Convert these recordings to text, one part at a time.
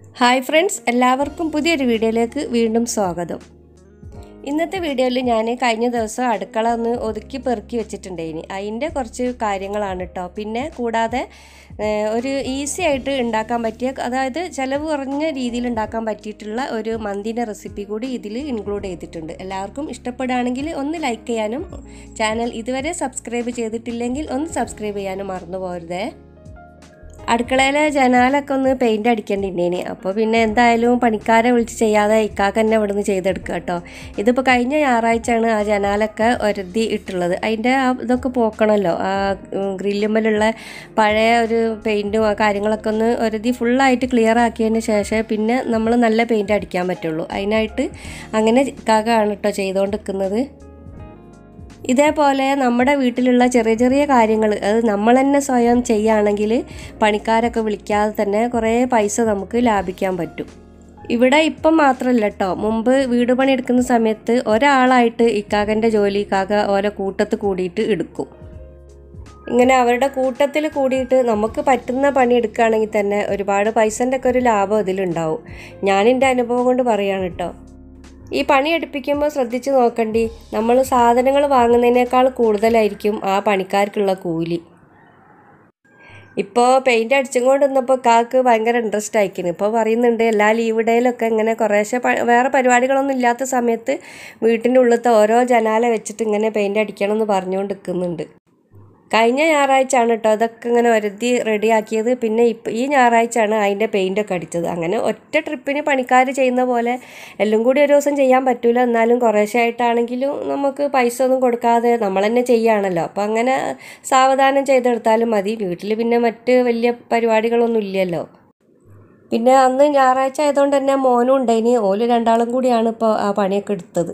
hi friends എല്ലാവർക്കും പുതിയൊരു വീഡിയോയിലേക്ക് വീണ്ടും സ്വാഗതം ഇന്നത്തെ വീഡിയോയിൽ ഞാൻ കഴിഞ്ഞ ദിവസം അടുക്കള ഒന്ന് ഒതുക്കി പെറുക്കി വെച്ചിട്ടുണ്ടായിനി അതിൻ്റെ കുറച്ച് കാര്യങ്ങളാണ് കേട്ടോ പിന്നെ കൂടാതെ ഏഹ്, ഒരു ഈസി ആയിട്ട് ഉണ്ടാക്കാൻ പറ്റിയ അതായത് ചിലവ് കുറഞ്ഞ രീതിയിൽ ഉണ്ടാക്കാൻ പറ്റിയിട്ടുള്ള ഒരു മന്തിൻ്റെ റെസിപ്പി കൂടി ഇതിൽ ഇൻക്ലൂഡ് ചെയ്തിട്ടുണ്ട് എല്ലാവർക്കും ഇഷ്ടപ്പെടുകയാണെങ്കിൽ ഒന്ന് ലൈക്ക് ചെയ്യാനും ചാനൽ ഇതുവരെ സബ്സ്ക്രൈബ് ചെയ്തിട്ടില്ലെങ്കിൽ ഒന്ന് സബ്സ്ക്രൈബ് ചെയ്യാനും മറന്നു പോകരുതേ അടുക്കളയിലെ ജനാലൊക്കെ ഒന്ന് പെയിൻ്റ് അടിക്കേണ്ടിണ്ടേനി അപ്പോൾ പിന്നെ എന്തായാലും പണിക്കാരെ വിളിച്ച് ചെയ്യാതെ ഇക്കാക്ക് തന്നെ ഇവിടെ നിന്ന് ചെയ്തെടുക്കുക കേട്ടോ ഇതിപ്പോൾ കഴിഞ്ഞ ഞായറാഴ്ചയാണ് ആ ജനാലൊക്കെ ഒരുതി ഇട്ടുള്ളത് അതിൻ്റെ ആ ഇതൊക്കെ പോക്കണമല്ലോ ആ ഗ്രില്ലുമ്മലുള്ള പഴയ ഒരു പെയിൻറ്റും ആ കാര്യങ്ങളൊക്കെ ഒന്ന് ഒരുതി ഫുള്ളായിട്ട് ക്ലിയർ ആക്കിയതിന് ശേഷം പിന്നെ നമ്മൾ നല്ല പെയിൻറ്റ് അടിക്കാൻ പറ്റുള്ളൂ അതിനായിട്ട് അങ്ങനെ ഇക്കാക്കാണ് കേട്ടോ ചെയ്തുകൊണ്ടിരിക്കുന്നത് ഇതേപോലെ നമ്മുടെ വീട്ടിലുള്ള ചെറിയ ചെറിയ കാര്യങ്ങൾ അത് നമ്മൾ തന്നെ സ്വയം ചെയ്യുകയാണെങ്കിൽ പണിക്കാരൊക്കെ വിളിക്കാതെ തന്നെ കുറേ പൈസ നമുക്ക് ലാഭിക്കാൻ പറ്റും ഇവിടെ ഇപ്പം മാത്രമല്ല കേട്ടോ മുമ്പ് വീട് പണി എടുക്കുന്ന സമയത്ത് ഒരാളായിട്ട് ഇക്കാകൻ്റെ ജോലി ഇക്കാക ഓരോ കൂട്ടത്ത് കൂടിയിട്ട് എടുക്കും ഇങ്ങനെ അവരുടെ കൂട്ടത്തിൽ കൂടിയിട്ട് നമുക്ക് പറ്റുന്ന പണി എടുക്കുകയാണെങ്കിൽ തന്നെ ഒരുപാട് പൈസൻ്റെ ഒക്കെ ഒരു ലാഭം ഇതിലുണ്ടാവും ഞാനെൻ്റെ അനുഭവം കൊണ്ട് പറയാണ് കേട്ടോ ഈ പണി എടുപ്പിക്കുമ്പോൾ ശ്രദ്ധിച്ച് നോക്കണ്ടി നമ്മൾ സാധനങ്ങൾ വാങ്ങുന്നതിനേക്കാൾ കൂടുതലായിരിക്കും ആ പണിക്കാർക്കുള്ള കൂലി ഇപ്പോൾ പെയിൻ്റ് അടിച്ചും കൊണ്ട് നിന്നപ്പോൾ കാക്ക് ഭയങ്കര ഇൻട്രസ്റ്റ് ആയിക്കുന്നു ഇപ്പോൾ പറയുന്നുണ്ട് എല്ലാ ലീവ് ഡേയിലൊക്കെ ഇങ്ങനെ കുറേശ്ശെ പ- വേറെ പരിപാടികളൊന്നും ഇല്ലാത്ത സമയത്ത് വീട്ടിൻ്റെ ഉള്ളിലത്തെ ഓരോ ജനാല വെച്ചിട്ട് ഇങ്ങനെ പെയിൻ്റ് അടിക്കണം എന്ന് പറഞ്ഞുകൊണ്ട് നിൽക്കുന്നുണ്ട് കഴിഞ്ഞ ഞായറാഴ്ച ആണ് കേട്ടോ അതൊക്കെ ഇങ്ങനെ ഒരുതി റെഡിയാക്കിയത് പിന്നെ ഇപ്പം ഈ ഞായറാഴ്ചയാണ് അതിൻ്റെ പെയിൻ്റൊക്കെ അടിച്ചത് അങ്ങനെ ഒറ്റ ട്രിപ്പിന് പണിക്കാർ ചെയ്യുന്ന പോലെ എല്ലാം കൂടി ഒരു ദിവസം ചെയ്യാൻ പറ്റൂല എന്നാലും കുറേശ്ശെ ആയിട്ടാണെങ്കിലും നമുക്ക് പൈസ ഒന്നും കൊടുക്കാതെ നമ്മൾ തന്നെ ചെയ്യുകയാണല്ലോ അപ്പോൾ അങ്ങനെ സാവധാനം ചെയ്തെടുത്താലും മതി വീട്ടിൽ പിന്നെ മറ്റ് വലിയ പരിപാടികളൊന്നും ഇല്ലല്ലോ പിന്നെ അന്ന് ഞായറാഴ്ച ആയതുകൊണ്ട് തന്നെ മോനും ഉണ്ടായിന് ഓല് രണ്ടാളും കൂടിയാണ് ഇപ്പോൾ ആ പണിയൊക്കെ എടുത്തത്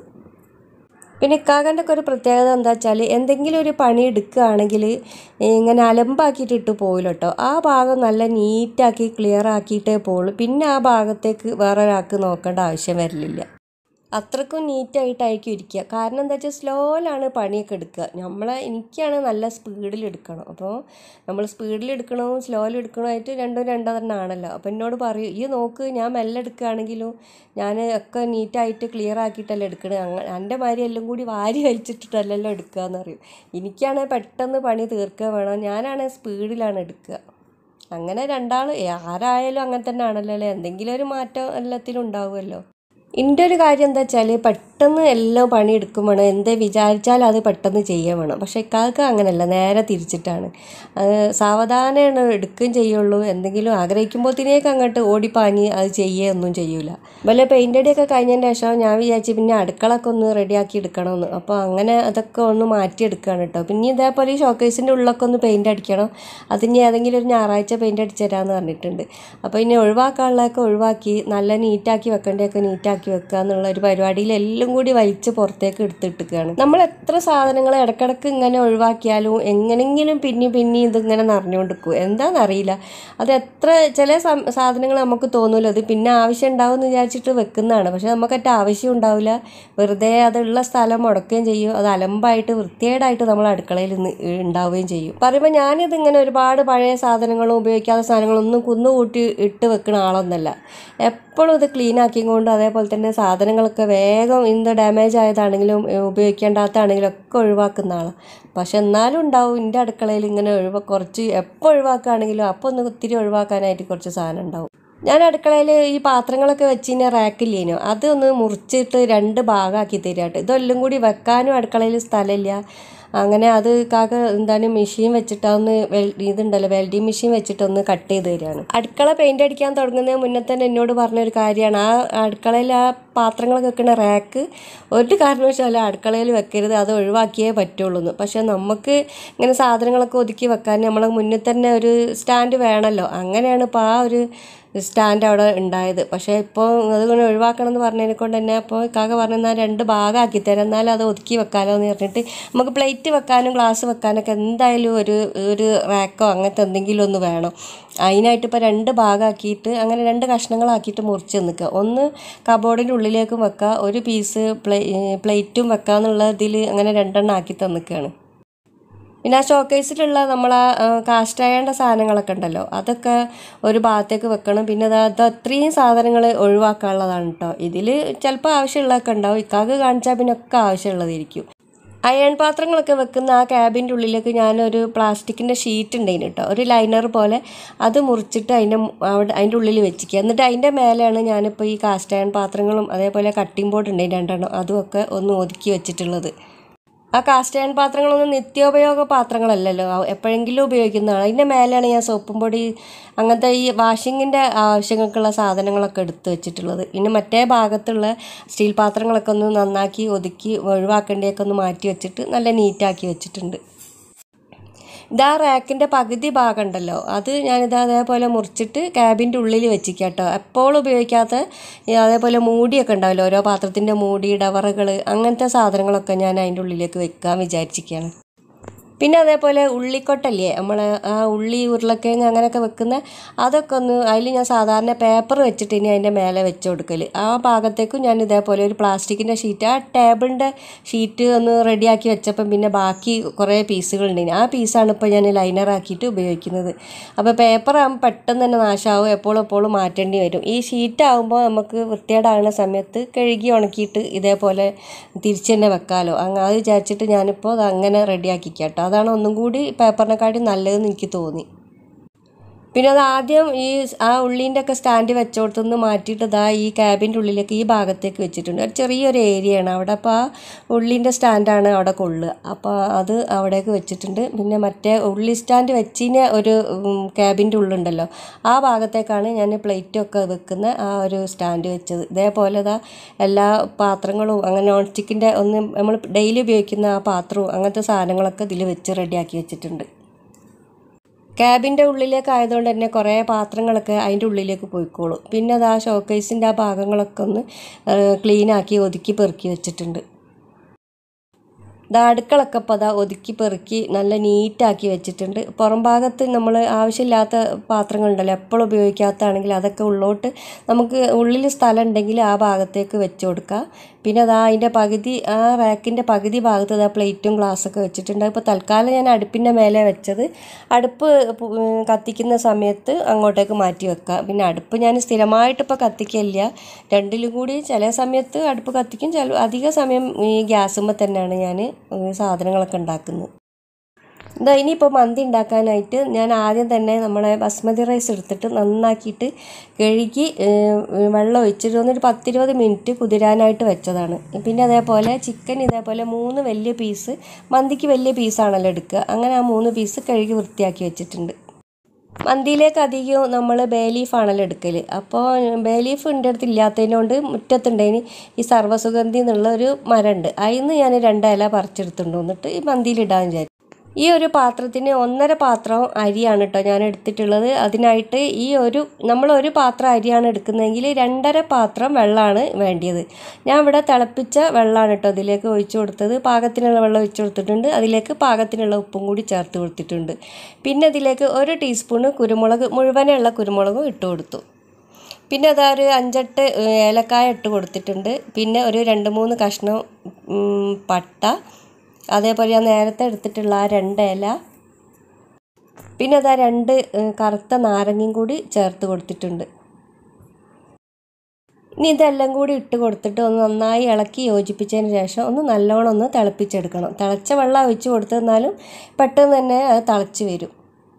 പിന്നെ ഇക്കാകൻ്റെ ഒക്കെ ഒരു പ്രത്യേകത എന്താ വെച്ചാൽ എന്തെങ്കിലും ഒരു പണി എടുക്കുകയാണെങ്കിൽ ഇങ്ങനെ അലമ്പാക്കിയിട്ട് ഇട്ട് പോകില്ല കേട്ടോ ആ ഭാഗം നല്ല നീറ്റാക്കി ക്ലിയർ ആക്കിയിട്ടേ പോകുള്ളൂ പിന്നെ ആ ഭാഗത്തേക്ക് വേറെ ഒരാൾക്ക് നോക്കേണ്ട ആവശ്യം വരില്ല അത്രക്കും നീറ്റായിട്ടായിരിക്കും ഇരിക്കുക കാരണം എന്താ വെച്ചാൽ സ്ലോയിലാണ് പണിയൊക്കെ എടുക്കുക നമ്മളെ എനിക്കാണ് നല്ല സ്പീഡിൽ എടുക്കണം അപ്പോൾ നമ്മൾ സ്പീഡിൽ എടുക്കണവും സ്ലോയിൽ എടുക്കണമായിട്ട് രണ്ടും രണ്ടോ തന്നെ ആണല്ലോ അപ്പോൾ എന്നോട് പറയും ഈ നോക്ക് ഞാൻ മെല്ലെ എടുക്കുകയാണെങ്കിലും ഞാൻ ഒക്കെ നീറ്റായിട്ട് ക്ലിയർ ആക്കിയിട്ടല്ലേ എടുക്കണത് അങ്ങ എൻ്റെ മാതിരി എല്ലാം കൂടി വാരി വലിച്ചിട്ടിട്ടല്ലല്ലോ എടുക്കുക എന്ന് പറയും എനിക്കാണ് പെട്ടെന്ന് പണി തീർക്കുക വേണം ഞാനാണ് സ്പീഡിലാണ് എടുക്കുക അങ്ങനെ രണ്ടാൾ ആരായാലും അങ്ങനെ തന്നെ ആണല്ലോ അല്ലേ എന്തെങ്കിലും ഒരു മാറ്റം എല്ലാത്തിലും ഉണ്ടാവുമല്ലോ എൻ്റെ ഒരു കാര്യം എന്താ വെച്ചാൽ പെട്ടെന്ന് എല്ലാം പണി എടുക്കും വേണം എന്തേ വിചാരിച്ചാൽ അത് പെട്ടെന്ന് ചെയ്യാൻ വേണം പക്ഷേ ഇക്കാൾക്ക് അങ്ങനെയല്ല നേരെ തിരിച്ചിട്ടാണ് അത് സാവധാനമാണ് എടുക്കുകയും ചെയ്യുള്ളൂ എന്തെങ്കിലും ആഗ്രഹിക്കുമ്പോഴത്തേക്ക് അങ്ങോട്ട് ഓടിപ്പാഞ്ഞ് അത് ചെയ്യുകയൊന്നും ചെയ്യൂല വല്ല പെയിൻ്റ് അടിയൊക്കെ കഴിഞ്ഞതിന് ശേഷം ഞാൻ വിചാരിച്ചു പിന്നെ അടുക്കളൊക്കെ ഒന്ന് റെഡിയാക്കി എടുക്കണമെന്ന് അപ്പോൾ അങ്ങനെ അതൊക്കെ ഒന്ന് മാറ്റിയെടുക്കുകയാണ് കേട്ടോ പിന്നെ ഇതേപോലെ ഈ ഷോക്കേസിൻ്റെ ഉള്ളൊക്കെ ഒന്ന് പെയിൻ്റ് അടിക്കണം അതിന് ഏതെങ്കിലും ഒരു ഞായറാഴ്ച പെയിൻ്റ് അടിച്ചു തരാമെന്ന് പറഞ്ഞിട്ടുണ്ട് അപ്പോൾ ഇനി ഒഴിവാക്കാനുള്ളതൊക്കെ ഒഴിവാക്കി നല്ല നീറ്റാക്കി വെക്കേണ്ടതൊക്കെ നീറ്റാക്കി വെക്കുക എന്നുള്ള ഒരു പരിപാടിയിൽ എല്ലാം കൂടി വലിച്ച് പുറത്തേക്ക് എടുത്തിട്ടിരിക്കുകയാണ് നമ്മൾ എത്ര സാധനങ്ങൾ ഇടക്കിടക്ക് ഇങ്ങനെ ഒഴിവാക്കിയാലും എങ്ങനെങ്കിലും പിന്നി പിന്നി ഇതിങ്ങനെ നിറഞ്ഞുകൊണ്ടിരിക്കും എന്താണെന്നറിയില്ല അത് എത്ര ചില സം- സാധനങ്ങൾ നമുക്ക് തോന്നൂല അത് പിന്നെ ആവശ്യം ഉണ്ടാവും എന്ന് വിചാരിച്ചിട്ട് വെക്കുന്നതാണ് പക്ഷെ നമുക്കറ്റ ആവശ്യം ഉണ്ടാവില്ല വെറുതെ അതുള്ള സ്ഥലം മുടക്കുകയും ചെയ്യും അത് അലമ്പായിട്ട് വൃത്തികേടായിട്ട് നമ്മൾ അടുക്കളയിൽ നിന്ന് ഉണ്ടാവുകയും ചെയ്യും പറയുമ്പോൾ ഞാനിത് ഇങ്ങനെ ഒരുപാട് പഴയ സാധനങ്ങളും ഉപയോഗിക്കാത്ത സാധനങ്ങളൊന്നും കുന്നുകൂട്ടി ഇട്ട് വെക്കുന്ന ആളൊന്നല്ല എപ്പോഴും ഇത് ക്ലീൻ ആക്കിക്കൊണ്ട് അതേപോലെ തന്നെ സാധനങ്ങളൊക്കെ വേഗം എന്ത് ഡാമേജ് ആയതാണെങ്കിലും ഏ, ഉപയോഗിക്കേണ്ടാത്തതാണെങ്കിലും ഒക്കെ ഒഴിവാക്കുന്ന ആളാണ് പക്ഷെ എന്നാലും ഉണ്ടാവും എൻ്റെ അടുക്കളയിൽ ഇങ്ങനെ ഒഴിവ കുറച്ച് എപ്പോൾ ഒഴിവാക്കുകയാണെങ്കിലും അപ്പോൾ ഒന്ന് ഒത്തിരി ഒഴിവാക്കാനായിട്ട് കുറച്ച് സാധനം ഉണ്ടാവും ഞാൻ അടുക്കളയിൽ ഈ പാത്രങ്ങളൊക്കെ വെച്ചിന് റാക്കില്ലേനോ അത് ഒന്ന് മുറിച്ചിട്ട് രണ്ട് ഭാഗമാക്കി തരാട്ട് ഇതെല്ലാം കൂടി വെക്കാനും അടുക്കളയിൽ സ്ഥലമില്ല അങ്ങനെ അത് കാക്ക എന്താണ് മെഷീൻ വെച്ചിട്ട് അതൊന്ന് വെൽ ഇതുണ്ടല്ലോ വെൽഡിങ് മെഷീൻ വെച്ചിട്ട് ഒന്ന് കട്ട് ചെയ്ത് തരികയാണ് അടുക്കള പെയിന്റ് അടിക്കാൻ തുടങ്ങുന്നതിന് മുന്നേ തന്നെ എന്നോട് പറഞ്ഞൊരു കാര്യമാണ് ആ അടുക്കളയിൽ ആ പാത്രങ്ങളൊക്കെ വെക്കുന്ന റാക്ക് ഒരു കാരണവശാലും അടുക്കളയിൽ വെക്കരുത് അത് ഒഴിവാക്കിയേ പറ്റുള്ളൂ എന്ന് പക്ഷെ നമുക്ക് ഇങ്ങനെ സാധനങ്ങളൊക്കെ ഒതുക്കി വെക്കാൻ നമ്മളെ മുന്നിൽ തന്നെ ഒരു സ്റ്റാൻഡ് വേണമല്ലോ അങ്ങനെയാണ് ഇപ്പോൾ ആ ഒരു സ്റ്റാൻഡ് അവിടെ ഉണ്ടായത് പക്ഷേ ഇപ്പോൾ അതുകൊണ്ട് ഒഴിവാക്കണം എന്ന് പറഞ്ഞതിനെ കൊണ്ട് തന്നെ അപ്പോൾ കാക്ക പറഞ്ഞാൽ രണ്ട് ഭാഗമാക്കി തരാം എന്നാലും അത് ഒതുക്കി വെക്കാമല്ലോ എന്ന് പറഞ്ഞിട്ട് നമുക്ക് പ്ലേറ്റ് വെക്കാനും ഗ്ലാസ് വെക്കാനൊക്കെ എന്തായാലും ഒരു ഒരു റാക്കോ അങ്ങനത്തെ എന്തെങ്കിലും ഒന്ന് വേണം അതിനായിട്ട് ഇപ്പോൾ രണ്ട് ഭാഗമാക്കിയിട്ട് അങ്ങനെ രണ്ട് കഷ്ണങ്ങളാക്കിയിട്ട് മുറിച്ച് നിൽക്കുക ഒന്ന് കബോർഡിൻ്റെ ഉള്ളിലേക്കും വെക്കുക ഒരു പീസ് പ്ലേ പ്ലേറ്റും വെക്കാന്നുള്ള ഇതിൽ അങ്ങനെ രണ്ടെണ്ണം ആക്കി തന്നിക്കുകയാണ് പിന്നെ ആ ഷോക്കേസിലുള്ള നമ്മൾ ആ കാസ്റ്റ് അയേണ്ട സാധനങ്ങളൊക്കെ ഉണ്ടല്ലോ അതൊക്കെ ഒരു ഭാഗത്തേക്ക് വെക്കണം പിന്നെ അത് അത് അത്രയും സാധനങ്ങൾ ഒഴിവാക്കാനുള്ളതാണ് കേട്ടോ ഇതിൽ ചിലപ്പോൾ ആവശ്യമുള്ളതൊക്കെ ഉണ്ടാവും ഇക്കാക്ക് കാണിച്ചാൽ പിന്നെ ഒക്കെ ആവശ്യമുള്ളതായിരിക്കും അയൺ പാത്രങ്ങളൊക്കെ വെക്കുന്ന ആ ക്യാബിൻ്റെ ഉള്ളിലേക്ക് ഞാനൊരു പ്ലാസ്റ്റിക്കിൻ്റെ ഷീറ്റ് ഉണ്ടായിരുന്നു കേട്ടോ ഒരു ലൈനർ പോലെ അത് മുറിച്ചിട്ട് അതിൻ്റെ മു- അവിടെ അതിൻ്റെ ഉള്ളിൽ വെച്ചിരിക്കുക എന്നിട്ട് അതിൻ്റെ മേലെയാണ് ഞാനിപ്പോൾ ഈ കാസ്റ്റ് അയൺ പാത്രങ്ങളും അതേപോലെ കട്ടിംഗ് ബോർഡ് ഉണ്ട് രണ്ടെണ്ണം അതുമൊക്കെ ഒന്ന് ഒതുക്കി വെച്ചിട്ടുള്ളത് ആ കാസ്റ്റ് അയൺ പാത്രങ്ങളൊന്നും നിത്യോപയോഗ പാത്രങ്ങളല്ലല്ലോ ആ എപ്പോഴെങ്കിലും ഉപയോഗിക്കുന്നതാണ് അതിൻ്റെ മേലെയാണ് ഞാൻ സോപ്പും പൊടി അങ്ങനത്തെ ഈ വാഷിങ്ങിൻ്റെ ആവശ്യങ്ങൾക്കുള്ള സാധനങ്ങളൊക്കെ എടുത്ത് വെച്ചിട്ടുള്ളത് പിന്നെ മറ്റേ ഭാഗത്തുള്ള സ്റ്റീൽ പാത്രങ്ങളൊക്കെ ഒന്ന് നന്നാക്കി ഒതുക്കി ഒഴിവാക്കേണ്ടിയൊക്കെ ഒന്ന് മാറ്റി വെച്ചിട്ട് നല്ല നീറ്റാക്കി വെച്ചിട്ടുണ്ട് ഇതാ റാക്കിൻ്റെ പകുതി ഭാഗം ഉണ്ടല്ലോ അത് ഞാനിത് അതേപോലെ മുറിച്ചിട്ട് ക്യാബിൻ്റെ ഉള്ളിൽ വെച്ചിരിക്കുക കേട്ടോ എപ്പോഴും ഉപയോഗിക്കാത്ത ഈ അതേപോലെ മൂടിയൊക്കെ ഉണ്ടാവില്ല ഓരോ പാത്രത്തിൻ്റെ മൂടി ഡവറുകൾ അങ്ങനത്തെ സാധനങ്ങളൊക്കെ ഞാൻ അതിൻ്റെ ഉള്ളിലേക്ക് വെക്കാൻ വിചാരിച്ചിരിക്കുകയാണ് പിന്നെ അതേപോലെ ഉള്ളിക്കൊട്ടല്ലേ നമ്മൾ ആ ഉള്ളി ഉരുളക്കിഴങ്ങ് അങ്ങനെയൊക്കെ വെക്കുന്ന അതൊക്കെ ഒന്ന് അതിൽ ഞാൻ സാധാരണ പേപ്പർ വെച്ചിട്ട് ഇനി അതിൻ്റെ മേലെ വെച്ച് കൊടുക്കൽ ആ ഭാഗത്തേക്കും ഞാൻ ഇതേപോലെ ഒരു പ്ലാസ്റ്റിക്കിൻ്റെ ഷീറ്റ് ആ ടേബിളിൻ്റെ ഷീറ്റ് ഒന്ന് റെഡിയാക്കി വെച്ചപ്പം പിന്നെ ബാക്കി കുറേ പീസുകൾ ഉണ്ടായിന് ആ പീസാണ് ഇപ്പോൾ ഞാൻ ലൈനറാക്കിയിട്ട് ഉപയോഗിക്കുന്നത് അപ്പോൾ പേപ്പർ ആകുമ്പോൾ പെട്ടെന്ന് തന്നെ നാശമാവും എപ്പോഴും എപ്പോഴും മാറ്റേണ്ടി വരും ഈ ഷീറ്റ് ആകുമ്പോൾ നമുക്ക് വൃത്തികേടാകുന്ന സമയത്ത് കഴുകി ഉണക്കിയിട്ട് ഇതേപോലെ തിരിച്ച് തന്നെ വെക്കാമല്ലോ അങ്ങ് അത് വിചാരിച്ചിട്ട് ഞാനിപ്പോൾ അത് അങ്ങനെ റെഡിയാക്കി കേട്ടോ അതാണ് ഒന്നും കൂടി പേപ്പറിനെക്കാട്ടി നല്ലതെന്ന് എനിക്ക് തോന്നി പിന്നെ അത് ആദ്യം ഈ ആ ഉള്ളീൻ്റെ ഒക്കെ സ്റ്റാൻഡ് വെച്ചോടത്തുനിന്ന് മാറ്റിയിട്ട് ഇതാ ഈ ക്യാബിൻ്റെ ഉള്ളിലേക്ക് ഈ ഭാഗത്തേക്ക് വെച്ചിട്ടുണ്ട് ഒരു ചെറിയൊരു ഏരിയയാണ് അവിടെ അപ്പോൾ ആ ഉള്ളീൻ്റെ സ്റ്റാൻഡാണ് അവിടെ കൊള്ളുക അപ്പോൾ അത് അവിടേക്ക് വെച്ചിട്ടുണ്ട് പിന്നെ മറ്റേ ഉള്ളി സ്റ്റാൻഡ് വെച്ചിന് ഒരു ക്യാബിൻ്റെ ഉള്ളുണ്ടല്ലോ ആ ഭാഗത്തേക്കാണ് ഞാൻ പ്ലേറ്റൊക്കെ വെക്കുന്ന ആ ഒരു സ്റ്റാൻഡ് വെച്ചത് ഇതേപോലെ ഇതാ എല്ലാ പാത്രങ്ങളും അങ്ങനെ നോൺ സ്റ്റിക്കിൻ്റെ ഒന്ന് നമ്മൾ ഡെയിലി ഉപയോഗിക്കുന്ന ആ പാത്രവും അങ്ങനത്തെ സാധനങ്ങളൊക്കെ ഇതിൽ വെച്ച് റെഡിയാക്കി വെച്ചിട്ടുണ്ട് ക്യാബിൻ്റെ ഉള്ളിലേക്ക് ആയതുകൊണ്ട് തന്നെ കുറേ പാത്രങ്ങളൊക്കെ അതിൻ്റെ ഉള്ളിലേക്ക് പോയിക്കോളും പിന്നെ അത് ആ ഷോക്കേസിൻ്റെ ആ ഭാഗങ്ങളൊക്കെ ഒന്ന് ക്ലീനാക്കി ഒതുക്കി പെറുക്കി വെച്ചിട്ടുണ്ട് ദാ അടുക്കളൊക്കെ ഇപ്പോൾ അതാ ഒതുക്കി പെറുക്കി നല്ല നീറ്റാക്കി വെച്ചിട്ടുണ്ട് പുറം ഭാഗത്ത് നമ്മൾ ആവശ്യമില്ലാത്ത പാത്രങ്ങളുണ്ടല്ലോ എപ്പോഴും ഉപയോഗിക്കാത്തതാണെങ്കിൽ അതൊക്കെ ഉള്ളോട്ട് നമുക്ക് ഉള്ളിൽ സ്ഥലം ഉണ്ടെങ്കിൽ ആ ഭാഗത്തേക്ക് വെച്ച് കൊടുക്കുക പിന്നെ അതാ അതിൻ്റെ പകുതി ആ റാക്കിൻ്റെ പകുതി ഭാഗത്ത് അതാ പ്ലേറ്റും ഗ്ലാസ്സൊക്കെ വെച്ചിട്ടുണ്ട് ഇപ്പോൾ തൽക്കാലം ഞാൻ അടുപ്പിൻ്റെ മേലെ വെച്ചത് അടുപ്പ് പു- ഉം, കത്തിക്കുന്ന സമയത്ത് അങ്ങോട്ടേക്ക് മാറ്റി വെക്കാം പിന്നെ അടുപ്പ് ഞാൻ സ്ഥിരമായിട്ട് ഇപ്പോൾ കത്തിക്കില്ല രണ്ടിലും കൂടി ചില സമയത്ത് അടുപ്പ് കത്തിക്കും ചില അധിക സമയം ഈ ഗ്യാസുമ്മ തന്നെയാണ് ഞാൻ സാധനങ്ങളൊക്കെ ഉണ്ടാക്കുന്നത് ഇതാ ഇനിയിപ്പോൾ മന്തി ഉണ്ടാക്കാനായിട്ട് ഞാൻ ആദ്യം തന്നെ നമ്മളെ ബസ്മതി റൈസ് എടുത്തിട്ട് നന്നാക്കിയിട്ട് കഴുകി ഏഹ്, വെള്ളം ഒഴിച്ചിട്ട് ഒന്നൊരു പത്തിരുപത് മിനിറ്റ് കുതിരാനായിട്ട് വെച്ചതാണ് പിന്നെ അതേപോലെ ചിക്കൻ ഇതേപോലെ മൂന്ന് വലിയ പീസ് മന്തിക്ക് വലിയ പീസാണല്ലോ എടുക്കുക അങ്ങനെ ആ മൂന്ന് പീസ് കഴുകി വൃത്തിയാക്കി വെച്ചിട്ടുണ്ട് മന്തിയിലേക്ക് അധികം നമ്മൾ ബേ ലീഫാണല്ലോ എടുക്കൽ അപ്പോൾ ബേ ലീഫ് എൻ്റെ അടുത്ത് ഇല്ലാത്തതിനോണ്ട് മുറ്റത്തുണ്ടതിന് ഈ സർവ്വസുഗന്ധി എന്നുള്ള ഒരു മരമുണ്ട് അതിൽ നിന്ന് ഞാൻ രണ്ട് ഇല പറിച്ചെടുത്തുകൊണ്ട് വന്നിട്ട് ഈ മന്തിയിലിടാൻ വിചാരിച്ചു ഈ ഒരു പാത്രത്തിന് ഒന്നര പാത്രം അരിയാണ് കേട്ടോ ഞാൻ എടുത്തിട്ടുള്ളത് അതിനായിട്ട് ഈ ഒരു നമ്മൾ ഒരു പാത്രം അരിയാണ് എടുക്കുന്നതെങ്കിൽ രണ്ടര പാത്രം വെള്ളമാണ് വേണ്ടിയത് ഞാൻ ഇവിടെ തിളപ്പിച്ച വെള്ളമാണ് കേട്ടോ ഇതിലേക്ക് ഒഴിച്ചു കൊടുത്തത് പാകത്തിനുള്ള വെള്ളം ഒഴിച്ചു കൊടുത്തിട്ടുണ്ട് അതിലേക്ക് പാകത്തിനുള്ള ഉപ്പും കൂടി ചേർത്ത് കൊടുത്തിട്ടുണ്ട് പിന്നെ ഇതിലേക്ക് ഒരു ടീസ്പൂണ് കുരുമുളക് മുഴുവനുള്ള കുരുമുളകും ഇട്ട് കൊടുത്തു പിന്നെ അതാ ഒരു അഞ്ചെട്ട് ഏഹ്, ഏലക്കായ ഇട്ട് കൊടുത്തിട്ടുണ്ട് പിന്നെ ഒരു രണ്ട് മൂന്ന് കഷ്ണം ഉം, പട്ട അതേപോലെ ഞാൻ നേരത്തെ എടുത്തിട്ടുള്ള ആ രണ്ട് ഇല പിന്നെ അതാ രണ്ട് ഏഹ്, കറുത്ത നാരങ്ങയും കൂടി ചേർത്ത് കൊടുത്തിട്ടുണ്ട് ഇനി ഇതെല്ലാം കൂടി ഇട്ട് കൊടുത്തിട്ട് ഒന്ന് നന്നായി ഇളക്കി യോജിപ്പിച്ചതിന് ശേഷം ഒന്ന് നല്ലോണം ഒന്ന് തിളപ്പിച്ചെടുക്കണം തിളച്ച വെള്ളം ഒഴിച്ച് കൊടുത്തെന്നാലും പെട്ടെന്ന് തന്നെ അത് തിളച്ച് വരും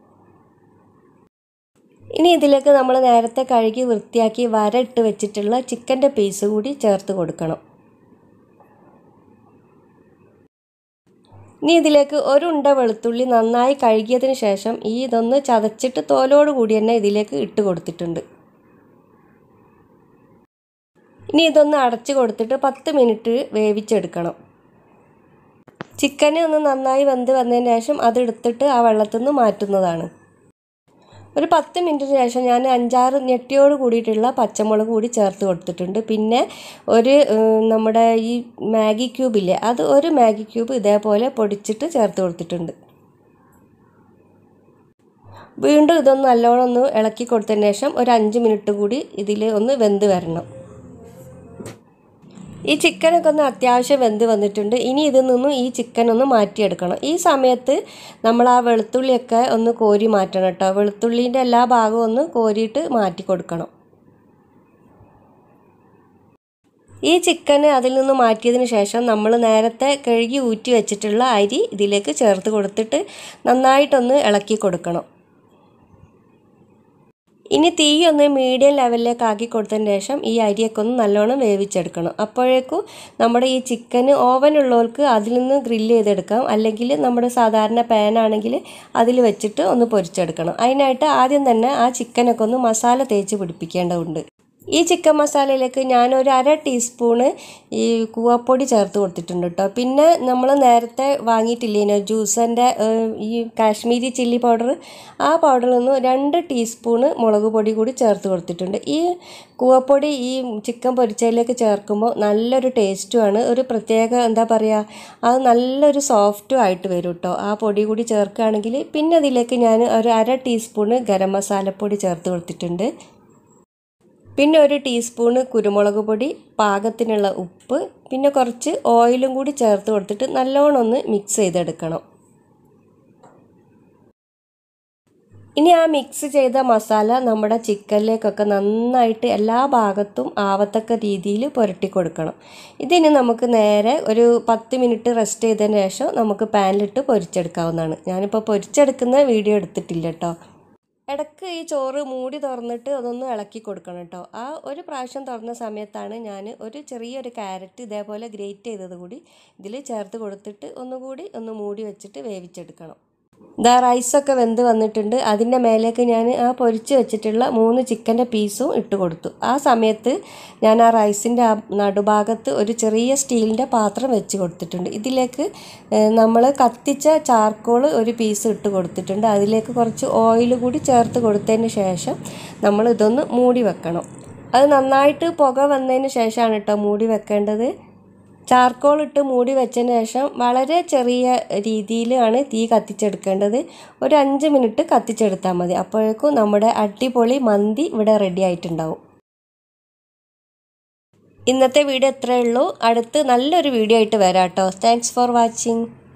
ഇനി ഇതിലേക്ക് നമ്മൾ നേരത്തെ കഴുകി വൃത്തിയാക്കി വര ഇട്ട് വെച്ചിട്ടുള്ള ചിക്കൻ്റെ പീസ് കൂടി ചേർത്ത് കൊടുക്കണം ഇനി ഇതിലേക്ക് ഒരു ഉണ്ട വെളുത്തുള്ളി നന്നായി കഴുകിയതിന് ശേഷം ഈ ഇതൊന്ന് ചതച്ചിട്ട് തോലോട് കൂടി തന്നെ ഇതിലേക്ക് ഇട്ട് കൊടുത്തിട്ടുണ്ട് ഇനി ഇതൊന്ന് അടച്ചു കൊടുത്തിട്ട് പത്ത് മിനിറ്റ് വേവിച്ചെടുക്കണം ചിക്കന് ഒന്ന് നന്നായി വെന്ത് വന്നതിന് ശേഷം അതെടുത്തിട്ട് ആ വെള്ളത്തിൽ നിന്ന് മാറ്റുന്നതാണ് ഒരു പത്ത് മിനിറ്റിന് ശേഷം ഞാൻ അഞ്ചാറ് ഞെട്ടിയോട് കൂടിയിട്ടുള്ള പച്ചമുളക് കൂടി ചേർത്ത് കൊടുത്തിട്ടുണ്ട് പിന്നെ ഒരു ഏഹ്, നമ്മുടെ ഈ മാഗി ക്യൂബില്ലേ അത് ഒരു മാഗി ക്യൂബ് ഇതേപോലെ പൊടിച്ചിട്ട് ചേർത്ത് കൊടുത്തിട്ടുണ്ട് വീണ്ടും ഇതൊന്ന് നല്ലോണം ഒന്ന് ഇളക്കി കൊടുത്തതിന് ശേഷം ഒരു അഞ്ച് മിനിറ്റ് കൂടി ഇതിൽ ഒന്ന് വെന്ത് വരണം ഈ ചിക്കനൊക്കെ ഒന്ന് അത്യാവശ്യം വെന്ത് വന്നിട്ടുണ്ട് ഇനി ഇതിൽ നിന്നും ഈ ചിക്കൻ ഒന്ന് മാറ്റിയെടുക്കണം ഈ സമയത്ത് നമ്മൾ ആ വെളുത്തുള്ളിയൊക്കെ ഒന്ന് കോരി മാറ്റണം കേട്ടോ വെളുത്തുള്ളീൻ്റെ എല്ലാ ഭാഗവും ഒന്ന് കോരിയിട്ട് മാറ്റി കൊടുക്കണം ഈ ചിക്കന് അതിൽ നിന്ന് മാറ്റിയതിന് ശേഷം നമ്മൾ നേരത്തെ കഴുകി ഊറ്റി വെച്ചിട്ടുള്ള അരി ഇതിലേക്ക് ചേർത്ത് കൊടുത്തിട്ട് നന്നായിട്ടൊന്ന് ഇളക്കി കൊടുക്കണം ഇനി തീ ഒന്ന് മീഡിയം ലെവലിലേക്ക് ആക്കി കൊടുത്തതിന് ശേഷം ഈ അരിയൊക്കെ ഒന്ന് നല്ലോണം വേവിച്ചെടുക്കണം അപ്പോഴേക്കും നമ്മുടെ ഈ ചിക്കന് ഓവനുള്ളവർക്ക് അതിൽ നിന്ന് ഗ്രില്ല് ചെയ്തെടുക്കാം അല്ലെങ്കിൽ നമ്മുടെ സാധാരണ പാനാണെങ്കിൽ അതിൽ വെച്ചിട്ട് ഒന്ന് പൊരിച്ചെടുക്കണം അതിനായിട്ട് ആദ്യം തന്നെ ആ ചിക്കനൊക്കെ ഒന്ന് മസാല തേച്ച് പിടിപ്പിക്കേണ്ടതുണ്ട് ഈ ചിക്കൻ മസാലയിലേക്ക് ഞാനൊരു അര ടീസ്പൂണ് ഈ കൂവപ്പൊടി ചേർത്ത് കൊടുത്തിട്ടുണ്ട് കേട്ടോ പിന്നെ നമ്മൾ നേരത്തെ വാങ്ങിയിട്ടില്ലേനോ ജ്യൂസൻ്റെ ഈ കാശ്മീരി ചില്ലി പൗഡർ ആ പൗഡറിൽ നിന്ന് രണ്ട് ടീസ്പൂണ് മുളക് പൊടി കൂടി ചേർത്ത് കൊടുത്തിട്ടുണ്ട് ഈ കൂവപ്പൊടി ഈ ചിക്കൻ പൊരിച്ചതിലേക്ക് ചേർക്കുമ്പോൾ നല്ലൊരു ടേസ്റ്റുമാണ് ഒരു പ്രത്യേക എന്താ പറയുക അത് നല്ലൊരു സോഫ്റ്റും ആയിട്ട് വരും കേട്ടോ ആ പൊടി കൂടി ചേർക്കുകയാണെങ്കിൽ പിന്നെ അതിലേക്ക് ഞാൻ ഒരു അര ടീസ്പൂണ് ഗരം മസാലപ്പൊടി ചേർത്ത് കൊടുത്തിട്ടുണ്ട് പിന്നെ ഒരു ടീസ്പൂണ് കുരുമുളക് പൊടി പാകത്തിനുള്ള ഉപ്പ് പിന്നെ കുറച്ച് ഓയിലും കൂടി ചേർത്ത് കൊടുത്തിട്ട് നല്ലോണം ഒന്ന് മിക്സ് ചെയ്തെടുക്കണം ഇനി ആ മിക്സ് ചെയ്ത മസാല നമ്മുടെ ചിക്കനിലേക്കൊക്കെ നന്നായിട്ട് എല്ലാ ഭാഗത്തും ആവത്തക്ക രീതിയിൽ പുരട്ടി കൊടുക്കണം ഇതിന് നമുക്ക് നേരെ ഒരു പത്ത് മിനിറ്റ് റെസ്റ്റ് ചെയ്തതിന് ശേഷം നമുക്ക് പാനിലിട്ട് പൊരിച്ചെടുക്കാവുന്നതാണ് ഞാനിപ്പോൾ പൊരിച്ചെടുക്കുന്ന വീഡിയോ എടുത്തിട്ടില്ല കേട്ടോ ഇടയ്ക്ക് ഈ ചോറ് മൂടി തുറന്നിട്ട് അതൊന്ന് ഇളക്കി കൊടുക്കണം കേട്ടോ ആ ഒരു പ്രാവശ്യം തുറന്ന സമയത്താണ് ഞാൻ ഒരു ചെറിയൊരു ക്യാരറ്റ് ഇതേപോലെ ഗ്രേറ്റ് ചെയ്തത് കൂടി ഇതിൽ ചേർത്ത് കൊടുത്തിട്ട് ഒന്നുകൂടി ഒന്ന് മൂടി വെച്ചിട്ട് വേവിച്ചെടുക്കണം ഇതാ റൈസൊക്കെ വെന്ത് വന്നിട്ടുണ്ട് അതിൻ്റെ മേലേക്ക് ഞാൻ ആ പൊരിച്ച് വെച്ചിട്ടുള്ള മൂന്ന് ചിക്കൻ്റെ പീസും ഇട്ട് കൊടുത്തു ആ സമയത്ത് ഞാൻ ആ റൈസിൻ്റെ ആ നടുഭാഗത്ത് ഒരു ചെറിയ സ്റ്റീലിൻ്റെ പാത്രം വെച്ച് കൊടുത്തിട്ടുണ്ട് ഇതിലേക്ക് നമ്മൾ കത്തിച്ച ചാർക്കോൾ ഒരു പീസ് ഇട്ട് കൊടുത്തിട്ടുണ്ട് അതിലേക്ക് കുറച്ച് ഓയിൽ കൂടി ചേർത്ത് കൊടുത്തതിന് ശേഷം നമ്മൾ ഇതൊന്ന് മൂടി വെക്കണം അത് നന്നായിട്ട് പുക വന്നതിന് ശേഷമാണ് കേട്ടോ മൂടി വെക്കേണ്ടത് ചാർക്കോൾ ഇട്ട് മൂടി വെച്ചതിന് ശേഷം വളരെ ചെറിയ രീതിയിലാണ് തീ കത്തിച്ചെടുക്കേണ്ടത് ഒരു അഞ്ച് മിനിറ്റ് കത്തിച്ചെടുത്താൽ മതി അപ്പോഴേക്കും നമ്മുടെ അടിപൊളി മന്തി ഇവിടെ റെഡി ആയിട്ടുണ്ടാവും ഇന്നത്തെ വീഡിയോ ഇത്രയേ ഉള്ളൂ അടുത്ത് നല്ലൊരു വീഡിയോ ആയിട്ട് വരാം കേട്ടോ താങ്ക്സ് ഫോർ വാച്ചിങ്